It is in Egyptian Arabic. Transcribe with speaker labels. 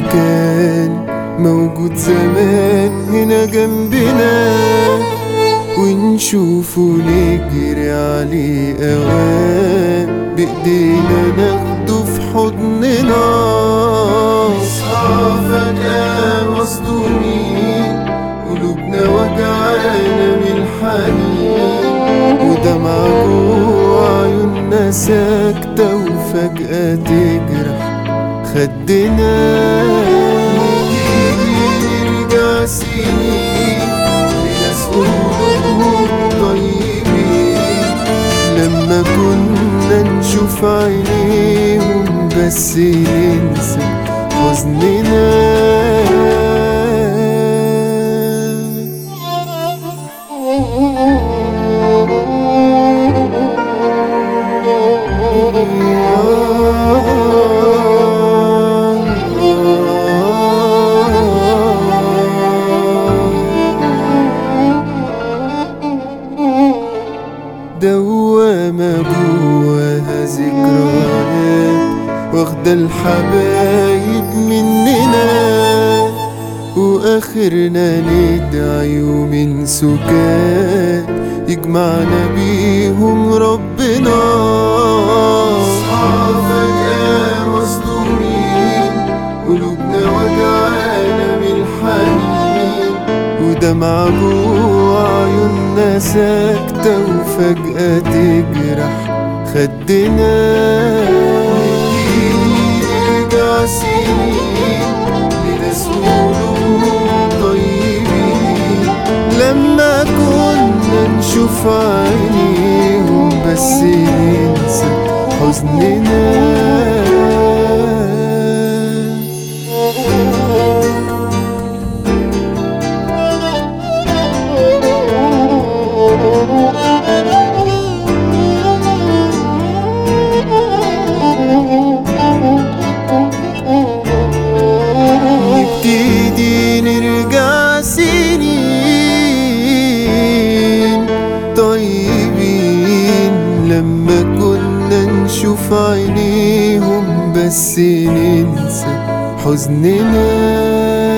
Speaker 1: كان موجود زمان هنا جنبنا ونشوفه نجري عليه اوان بايدينا ناخده في حضننا نصحى فجأة مصدومين قلوبنا وجعانة من الحنين ودمع جوه عيوننا ساكتة وفجأة تجرح خدنا نيجي نرجع سنين لناس قلوبهم طيبين لما كنا نشوف عينيهم بس ننسى حزننا دوامة جواها ذكريات واخدة الحبايب مننا واخرنا ندعي ومن سكات يجمعنا بيهم ربنا اصحى فجأة مصدومين قلوبنا وجعانة من الحنين ودمع جوه عيوننا ساكتة وفجأة تجرح خدنا نبتدي نرجع سنين لناس قلوبهم طيبين لما كنا نشوف عينيهم بس ننسى حزننا نبتدي نرجع سنين طيبين لما كنا نشوف عينيهم بس ننسى حزننا